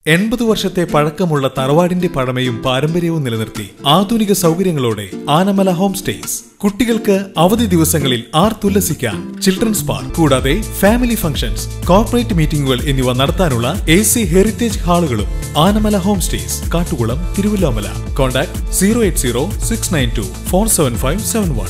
എൺപത് വർഷത്തെ പഴക്കമുള്ള തറവാടിന്റെ പഴമയും പാരമ്പര്യവും നിലനിർത്തി ആധുനിക സൗകര്യങ്ങളോടെ ആനമല ഹോം സ്റ്റേസ് കുട്ടികൾക്ക് അവധി ദിവസങ്ങളിൽ ആർത്തുല്ലസിക്കാൻ ചിൽഡ്രൻസ് പാർക്ക് കൂടാതെ ഫാമിലി ഫംഗ്ഷൻസ് കോർപ്പറേറ്റ് മീറ്റിംഗുകൾ എന്നിവ നടത്താനുള്ള എ സി ഹെറിറ്റേജ് ഹാളുകളും Anamala home stays Kattukulam Thiruvilwamala contact zero eight zero six nine two four seven five seven one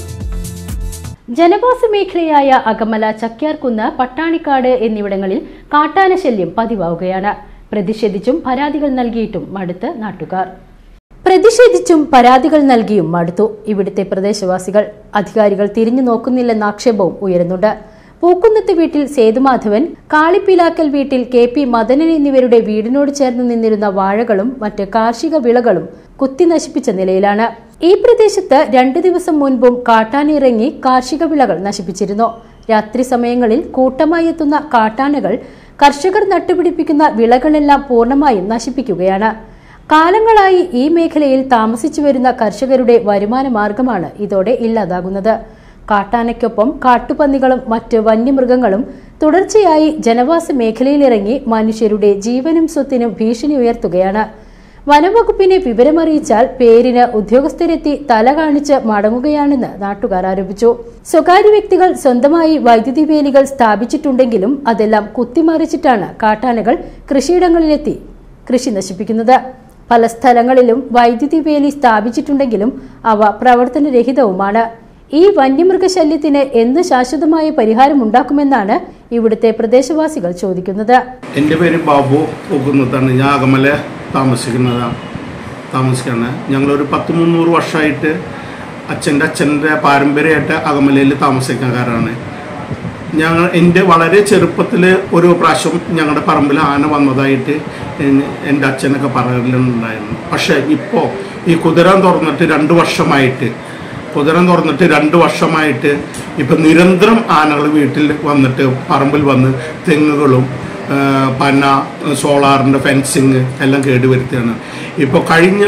ജനവാസ മേഖലയായ അകമല ചക്യാർകുന്ന് പട്ടാണിക്കാട് എന്നിവിടങ്ങളിൽ കാട്ടാന ശല്യം പതിവാവുകയാണ് പ്രതിഷേധിച്ചും പരാതികൾ നൽകിയിട്ടും മടുത്ത് നാട്ടുകാർ പ്രതിഷേധിച്ചും പരാതികൾ നൽകിയും മടുത്തു ഇവിടുത്തെ പ്രദേശവാസികൾ അധികാരികൾ തിരിഞ്ഞു നോക്കുന്നില്ലെന്ന ആക്ഷേപവും ഉയരുന്നുണ്ട് പൂക്കുന്നത്ത് വീട്ടിൽ സേതുമാധവൻ കാളിപ്പിലാക്കൽ വീട്ടിൽ കെ പി മദനൻ എന്നിവരുടെ വീടിനോട് ചേർന്ന് നിന്നിരുന്ന വാഴകളും മറ്റ് കാർഷിക വിളകളും കുത്തി നശിപ്പിച്ച നിലയിലാണ് ഈ പ്രദേശത്ത് രണ്ടു ദിവസം മുൻപും കാട്ടാനിറങ്ങി കാർഷിക വിളകൾ നശിപ്പിച്ചിരുന്നു രാത്രി സമയങ്ങളിൽ കൂട്ടമായി എത്തുന്ന കാട്ടാനകൾ കർഷകർ നട്ടുപിടിപ്പിക്കുന്ന വിളകളെല്ലാം പൂർണ്ണമായും നശിപ്പിക്കുകയാണ് കാലങ്ങളായി ഈ മേഖലയിൽ താമസിച്ചു വരുന്ന കർഷകരുടെ വരുമാന മാർഗമാണ് ഇതോടെ ഇല്ലാതാകുന്നത് കാട്ടാനയ്ക്കൊപ്പം കാട്ടുപന്നികളും മറ്റ് വന്യമൃഗങ്ങളും തുടർച്ചയായി ജനവാസ മേഖലയിലിറങ്ങി മനുഷ്യരുടെ ജീവനും സ്വത്തിനും ഭീഷണി ഉയർത്തുകയാണ് വനംവകുപ്പിനെ വിവരമറിയിച്ചാൽ പേരിന് ഉദ്യോഗസ്ഥരെത്തി തല കാണിച്ച് മടങ്ങുകയാണെന്ന് നാട്ടുകാർ ആരോപിച്ചു സ്വകാര്യ വ്യക്തികൾ സ്വന്തമായി വൈദ്യുതി വേലികൾ സ്ഥാപിച്ചിട്ടുണ്ടെങ്കിലും അതെല്ലാം കുത്തിമറിച്ചിട്ടാണ് കാട്ടാനകൾ കൃഷിയിടങ്ങളിലെത്തി കൃഷി നശിപ്പിക്കുന്നത് പല സ്ഥലങ്ങളിലും വൈദ്യുതി വേലി സ്ഥാപിച്ചിട്ടുണ്ടെങ്കിലും അവ പ്രവർത്തനരഹിതവുമാണ് ഈ വന്യമൃഗശല്യത്തിന് എന്ന് ശാശ്വതമായ പരിഹാരം ഉണ്ടാക്കുമെന്നാണ് ഇവിടുത്തെ പ്രദേശവാസികൾ ചോദിക്കുന്നത് എൻ്റെ പേര് ബാബു പോകുന്നതാണ് ഞാൻ അകമല താമസിക്കുന്നതാണ് താമസിക്കുകയാണ് ഞങ്ങളൊരു പത്ത് മുന്നൂറ് വർഷമായിട്ട് അച്ഛൻ്റെ അച്ഛൻ്റെ പാരമ്പര്യമായിട്ട് അകമലയിൽ താമസിക്കാറാണ് ഞങ്ങൾ എൻ്റെ വളരെ ചെറുപ്പത്തിൽ ഒരു പ്രാവശ്യം ഞങ്ങളുടെ പറമ്പിൽ ആന വന്നതായിട്ട് എൻ- എൻ്റെ അച്ഛനൊക്കെ പറയലുണ്ടായിരുന്നു പക്ഷേ ഇപ്പോൾ ഈ കുതിരാൻ തുറന്നിട്ട് രണ്ട് വർഷമായിട്ട് കുതിരം തുറന്നിട്ട് രണ്ട് വർഷമായിട്ട് ഇപ്പം നിരന്തരം ആനകൾ വീട്ടിൽ വന്നിട്ട് പറമ്പിൽ വന്ന് തെങ്ങുകളും ആ, പന സോളാറിൻ്റെ ഫെൻസിങ് എല്ലാം കേടുവരുത്തുകയാണ് ഇപ്പോൾ കഴിഞ്ഞ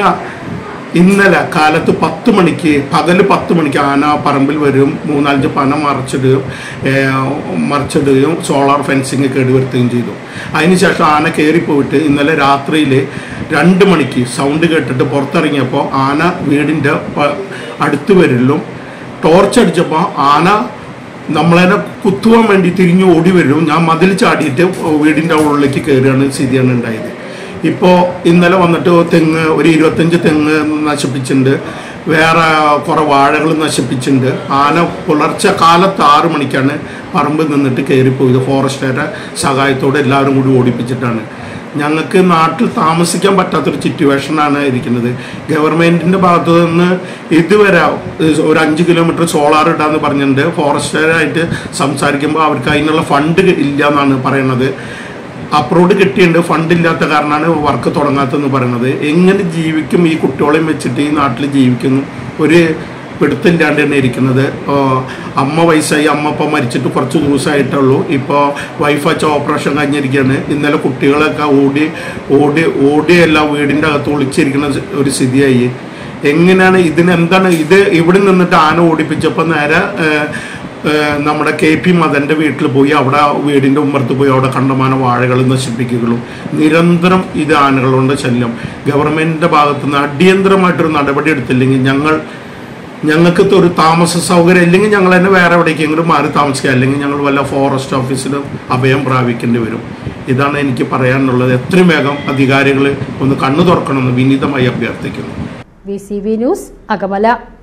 ഇന്നലെ കാലത്ത് പത്ത് മണിക്ക് പകല് പത്ത് മണിക്ക് ആന പറമ്പിൽ വരും മൂന്നാലഞ്ച് പന മറച്ചിടുകയും ഏ, മറിച്ചിടുകയും സോളാർ ഫെൻസിങ് കേടുവരുത്തുകയും ചെയ്തു അതിനുശേഷം ആന കയറിപ്പോയിട്ട് ഇന്നലെ രാത്രിയിൽ രണ്ട് മണിക്ക് സൗണ്ട് കേട്ടിട്ട് പുറത്തിറങ്ങിയപ്പോൾ ആന വീടിൻ്റെ പ- അടുത്ത് വരലും ടോർച്ച് അടിച്ചപ്പോൾ ആന നമ്മളതിനെ കുത്തുവാൻ വേണ്ടി തിരിഞ്ഞ് ഓടി വരും ഞാൻ മതിൽ ചാടിയിട്ട് വീടിൻ്റെ ഉള്ളിലേക്ക് കയറുകയാണ് സ്ഥിതിയാണ് ഉണ്ടായത് ഇപ്പോൾ ഇന്നലെ വന്നിട്ട് തെങ്ങ് ഒരു ഇരുപത്തഞ്ച് തെങ്ങ് നശിപ്പിച്ചിട്ടുണ്ട് വേറെ കുറേ വാഴകൾ നശിപ്പിച്ചിട്ടുണ്ട് ആന പുലർച്ചെ കാലത്ത് ആറ് മണിക്കാണ് പറമ്പിൽ നിന്നിട്ട് കയറിപ്പോയത് ഫോറസ്റ്റുകാരുടെ സഹായത്തോടെ എല്ലാവരും കൂടി ഓടിപ്പിച്ചിട്ടാണ് ഞങ്ങൾക്ക് നാട്ടിൽ താമസിക്കാൻ പറ്റാത്തൊരു സിറ്റുവേഷനാണ് ഇരിക്കുന്നത് ഗവൺമെൻറ്റിൻ്റെ ഭാഗത്തു നിന്ന് ഇതുവരെ ഒരു അഞ്ച് കിലോമീറ്റർ സോളാർ ഇടാന്ന് പറഞ്ഞിട്ടുണ്ട് ഫോറസ്റ്റുകാരായിട്ട് സംസാരിക്കുമ്പോൾ അവർക്ക് അതിനുള്ള ഫണ്ട് ഇല്ല എന്നാണ് പറയണത് അപ്രൂവ്ഡ് കിട്ടിയിട്ടുണ്ട് ഫണ്ട് ഇല്ലാത്ത കാരണമാണ് വർക്ക് തുടങ്ങാത്തതെന്ന് പറയുന്നത് എങ്ങനെ ജീവിക്കും ഈ കുട്ടികളെയും വെച്ചിട്ട് ഈ നാട്ടിൽ ജീവിക്കുന്നു ഒരു പിടുത്തില്ലാണ്ട് തന്നെ ഇരിക്കുന്നത് ആ, അമ്മ വയസ്സായി അമ്മ ഇപ്പം മരിച്ചിട്ട് കുറച്ച് ദിവസമായിട്ടുള്ളൂ ഇപ്പോൾ വൈഫ് അച്ഛൻ ഓപ്പറേഷൻ കഴിഞ്ഞിരിക്കുകയാണ് ഇന്നലെ കുട്ടികളൊക്കെ ഓടി ഓടി ഓടിയെല്ലാം വീടിൻ്റെ അകത്ത് ഒളിച്ചിരിക്കുന്ന ഒരു സ്ഥിതിയായി എങ്ങനെയാണ് ഇതിന് എന്താണ് ഇത് ഇവിടെ നിന്നിട്ട് ആന ഓടിപ്പിച്ചപ്പോൾ നേരെ ഏ, ഏ, നമ്മുടെ കെ പി മദൻ്റെ വീട്ടിൽ പോയി അവിടെ വീടിൻ്റെ ഉമ്മർത്ത് പോയി അവിടെ കണ്ടമാന വാഴകൾ നശിപ്പിക്കുകയും നിരന്തരം ഇത് ആനകളുടെ ശല്യം ഗവൺമെൻറ്റിൻ്റെ ഭാഗത്തു നിന്ന് അടിയന്തരമായിട്ടൊരു നടപടി എടുത്തില്ലെങ്കിൽ ഞങ്ങൾ ഞങ്ങൾക്ക് ഒരു താമസ സൗകര്യം അല്ലെങ്കിൽ ഞങ്ങൾ തന്നെ വേറെ എവിടേക്കെങ്കിലും മാറി താമസിക്കുക അല്ലെങ്കിൽ ഞങ്ങൾ വല്ല ഫോറസ്റ്റ് ഓഫീസിലും അഭയം പ്രാപിക്കേണ്ടി വരും ഇതാണ് എനിക്ക് പറയാനുള്ളത് എത്രയും വേഗം അധികാരികൾ ഒന്ന് കണ്ണു തുറക്കണമെന്ന് വിനീതമായി അഭ്യർത്ഥിക്കുന്നു V C V news Akamala